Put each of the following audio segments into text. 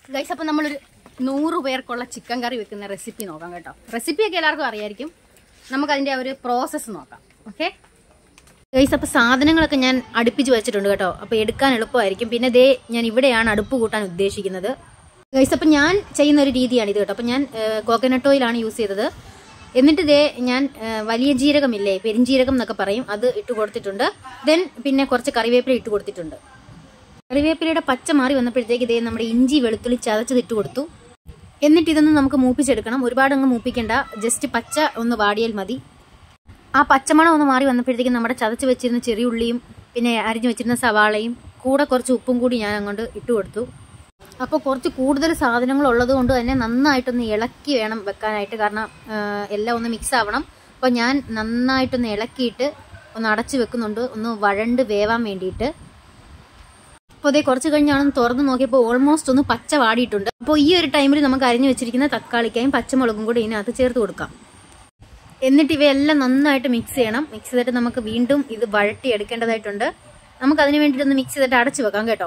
guys അപ്പം നമ്മളൊരു നൂറ് പേർക്കുള്ള ചിക്കൻ കറി വെക്കുന്ന റെസിപ്പി നോക്കാം കേട്ടോ റെസിപ്പിയൊക്കെ എല്ലാവർക്കും അറിയായിരിക്കും നമുക്കതിൻ്റെ ഒരു പ്രോസസ്സ് നോക്കാം ഓക്കെ ഗൈസ് അപ്പോൾ സാധനങ്ങളൊക്കെ ഞാൻ അടുപ്പിച്ച് വെച്ചിട്ടുണ്ട് കേട്ടോ അപ്പോൾ എടുക്കാൻ എളുപ്പമായിരിക്കും പിന്നെ ദേ ഞാൻ ഇവിടെയാണ് അടുപ്പ് കൂട്ടാൻ ഉദ്ദേശിക്കുന്നത് ഗൈസ് അപ്പം ഞാൻ ചെയ്യുന്ന ഒരു രീതിയാണ് ഇത് കേട്ടോ അപ്പം ഞാൻ കോക്കനട്ട് ഓയിലാണ് യൂസ് ചെയ്തത് എന്നിട്ട് ദേ ഞാൻ ഏ, വലിയ ജീരകമില്ലേ പെരിഞ്ജീരകം എന്നൊക്കെ പറയും അത് ഇട്ട് കൊടുത്തിട്ടുണ്ട് ദെൻ പിന്നെ കുറച്ച് കറിവേപ്പില ഇട്ട് കൊടുത്തിട്ടുണ്ട് കറിവേപ്പിലയുടെ പച്ച മാറി വന്നപ്പോഴത്തേക്ക് ഇതേ നമ്മുടെ ഇഞ്ചി വെളുത്തുള്ളി ചതച്ചത് ഇട്ട് കൊടുത്തു എന്നിട്ട് ഇതൊന്ന് നമുക്ക് മൂപ്പിച്ചെടുക്കണം ഒരുപാട് അങ്ങ് മൂപ്പിക്കണ്ട ജസ്റ്റ് പച്ച ഒന്ന് വാടിയാൽ മതി ആ പച്ചമണം ഒന്ന് മാറി വന്നപ്പോഴത്തേക്കും നമ്മുടെ ചതച്ച് വെച്ചിരുന്ന ചെറിയ ഉള്ളിയും പിന്നെ അരിഞ്ഞു വെച്ചിരുന്ന സവാളയും കൂടെ കുറച്ച് ഉപ്പും കൂടി ഞാൻ അങ്ങോട്ട് ഇട്ട് കൊടുത്തു അപ്പോൾ കുറച്ച് കൂടുതൽ സാധനങ്ങൾ ഉള്ളത് കൊണ്ട് തന്നെ നന്നായിട്ടൊന്ന് ഇളക്കി വേണം വെക്കാനായിട്ട് കാരണം ആ, എല്ലാം ഒന്ന് മിക്സ് ആവണം അപ്പോൾ ഞാൻ നന്നായിട്ടൊന്ന് ഇളക്കിയിട്ട് ഒന്ന് അടച്ചു വെക്കുന്നുണ്ട് ഒന്ന് വഴണ്ട് വേവാൻ വേണ്ടിയിട്ട് അപ്പോൾ അതേ കുറച്ച് കഴിഞ്ഞാണ് തുറന്ന് നോക്കിയപ്പോൾ ഓൾമോസ്റ്റ് ഒന്ന് പച്ച വാടിയിട്ടുണ്ട് അപ്പോൾ ഈ ഒരു ടൈമിൽ നമുക്ക് അരിഞ്ഞു വെച്ചിരിക്കുന്ന തക്കാളിക്കായും പച്ചമുളകും കൂടി ഇതിനകത്ത് ചേർത്ത് കൊടുക്കാം എന്നിട്ട് ഇവയെല്ലാം നന്നായിട്ട് മിക്സ് ചെയ്യണം മിക്സ് ചെയ്തിട്ട് നമുക്ക് വീണ്ടും ഇത് വഴട്ടി എടുക്കേണ്ടതായിട്ടുണ്ട് നമുക്ക് അതിന് വേണ്ടിയിട്ട് ഒന്ന് മിക്സ് ചെയ്തിട്ട് അടച്ചു വെക്കാം കേട്ടോ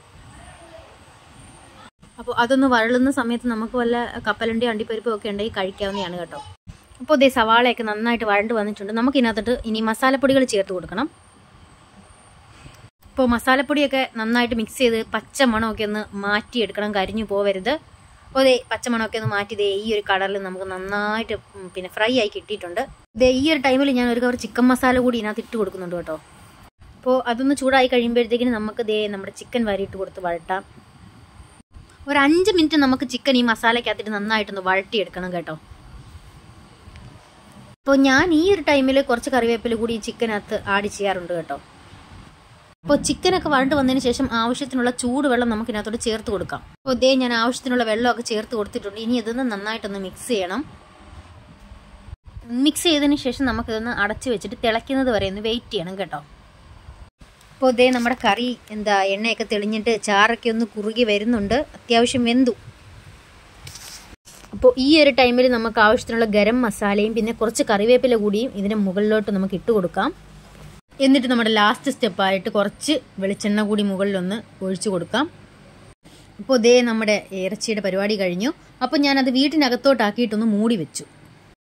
അപ്പോൾ അതൊന്ന് വഴളുന്ന സമയത്ത് നമുക്ക് വല്ല കപ്പലണ്ടി അണ്ടിപ്പരിപ്പും ഒക്കെ ഉണ്ടെങ്കിൽ കഴിക്കാവുന്നതാണ് കേട്ടോ അപ്പോൾ ഇതേ സവാളയൊക്കെ നന്നായിട്ട് വഴണ്ട് വന്നിട്ടുണ്ട് നമുക്ക് ഇതിനകത്തോട്ട് ഇനി മസാലപ്പൊടികൾ ചേർത്ത് കൊടുക്കണം ഇപ്പോൾ മസാലപ്പൊടിയൊക്കെ നന്നായിട്ട് മിക്സ് ചെയ്ത് പച്ച മണമൊക്കെ ഒന്ന് മാറ്റിയെടുക്കണം കരിഞ്ഞു പോവരുത് അപ്പോൾ ദേ പച്ചമണമൊക്കെ ഒന്ന് മാറ്റി ദേ ഈ ഒരു കളറിൽ നമുക്ക് നന്നായിട്ട് ഉം, പിന്നെ ഫ്രൈ ആയി കിട്ടിയിട്ടുണ്ട് ദേ ഈ ഒരു ടൈമിൽ ഞാൻ ഒരു കവർ ചിക്കൻ മസാല കൂടി ഇതിനകത്ത് ഇട്ട് കൊടുക്കുന്നുണ്ട് കേട്ടോ അപ്പോൾ അതൊന്ന് ചൂടായി കഴിയുമ്പോഴത്തേക്കിന് നമുക്ക് ദേ നമ്മുടെ ചിക്കൻ വരിയിട്ട് കൊടുത്ത് വഴട്ടാം ഒരു അഞ്ച് മിനിറ്റ് നമുക്ക് ചിക്കൻ ഈ മസാലക്കകത്തിട്ട് നന്നായിട്ടൊന്ന് വഴട്ടിയെടുക്കണം കേട്ടോ അപ്പോൾ ഞാൻ ഈ ഒരു ടൈമിൽ കുറച്ച് കറിവേപ്പില കൂടി ഈ ചിക്കനകത്ത് ആഡ് ചെയ്യാറുണ്ട് കേട്ടോ അപ്പോൾ ചിക്കനൊക്കെ വഴണ്ട് വന്നതിന് ശേഷം ആവശ്യത്തിനുള്ള ചൂടുവെള്ളം നമുക്ക് ഇതിനകത്തോട്ട് ചേർത്ത് കൊടുക്കാം അപ്പോൾ ഇതേ ഞാൻ ആവശ്യത്തിനുള്ള വെള്ളമൊക്കെ ചേർത്ത് കൊടുത്തിട്ടുണ്ട് ഇനി ഇതൊന്ന് നന്നായിട്ടൊന്ന് മിക്സ് ചെയ്യണം മിക്സ് ചെയ്തതിന് ശേഷം നമുക്കിതൊന്ന് അടച്ചു വെച്ചിട്ട് തിളയ്ക്കുന്നത് വരെ ഒന്ന് വെയിറ്റ് ചെയ്യണം കേട്ടോ അപ്പോൾ ഇതേ നമ്മുടെ കറി എന്താ എണ്ണയൊക്കെ തെളിഞ്ഞിട്ട് ചാറൊക്കെ ഒന്ന് കുറുകി വരുന്നുണ്ട് അത്യാവശ്യം വെന്തു അപ്പോൾ ഈ ഒരു ടൈമിൽ നമുക്ക് ആവശ്യത്തിനുള്ള ഗരം മസാലയും പിന്നെ കുറച്ച് കറിവേപ്പില കൂടിയും ഇതിന് മുകളിലോട്ട് നമുക്ക് ഇട്ട് കൊടുക്കാം എന്നിട്ട് നമ്മുടെ ലാസ്റ്റ് സ്റ്റെപ്പായിട്ട് കുറച്ച് വെളിച്ചെണ്ണ കൂടി മുകളിലൊന്ന് ഒഴിച്ചു കൊടുക്കാം അപ്പോൾ ഇതേ നമ്മുടെ ഇറച്ചിയുടെ പരിപാടി കഴിഞ്ഞു അപ്പോൾ ഞാനത് വീട്ടിനകത്തോട്ടാക്കിയിട്ടൊന്ന് മൂടി വെച്ചു